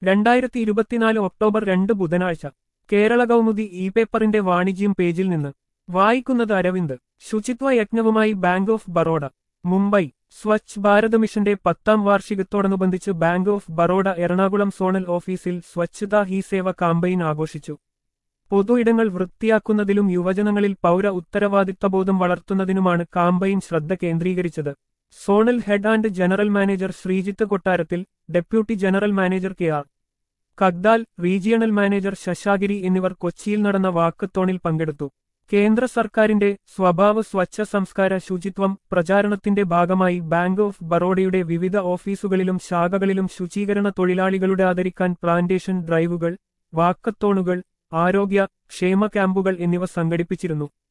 രണ്ടായിരത്തി ഇരുപത്തിനാല് ഒക്ടോബർ രണ്ട് ബുധനാഴ്ച കേരള കൗമുദി ഇ പേപ്പറിന്റെ വാണിജ്യം പേജിൽ നിന്ന് വായിക്കുന്നത് അരവിന്ദ് ശുചിത്വ യജ്ഞവുമായി ബാങ്ക് ഓഫ് ബറോഡ മുംബൈ സ്വച്ഛ് ഭാരത് മിഷന്റെ പത്താം വാർഷികത്തോടനുബന്ധിച്ച് bank of Baroda Ernakulam zonal ഓഫീസിൽ സ്വച്ഛതാ ഹി സേവ കാമ്പയിൻ ആഘോഷിച്ചു പൊതു ഇടങ്ങൾ വൃത്തിയാക്കുന്നതിലും യുവജനങ്ങളിൽ പൗര ഉത്തരവാദിത്തബോധം വളർത്തുന്നതിനുമാണ് കാമ്പയിൻ ശ്രദ്ധ കേന്ദ്രീകരിച്ചത് zonal head and general manager Sreejith Kottarathil deputy general manager K R Kagdal regional manager Sashagiri എന്നിവർ കൊച്ചിയിൽ നടന്ന വാക്കത്തോണിൽ പങ്കെടുത്തു കേന്ദ്ര സർക്കാരിന്റെ സ്വഭാവ സ്വച്ഛ സംസ്കാര ശുചിത്വം പ്രചാരണത്തിന്റെ ഭാഗമായി ബാങ്ക് ഓഫ് ബറോഡയുടെ വിവിധ ഓഫീസുകളിലും ശാഖകളിലും ശുചീകരണ തൊഴിലാളികളുടെ ആദരിക്കാൻ പ്ലാന്റേഷൻ ഡ്രൈവുകൾ വാക്കത്തോണുകൾ ആരോഗ്യ ക്ഷേമ ക്യാമ്പുകൾ എന്നിവ സംഘടിപ്പിച്ചിരുന്നു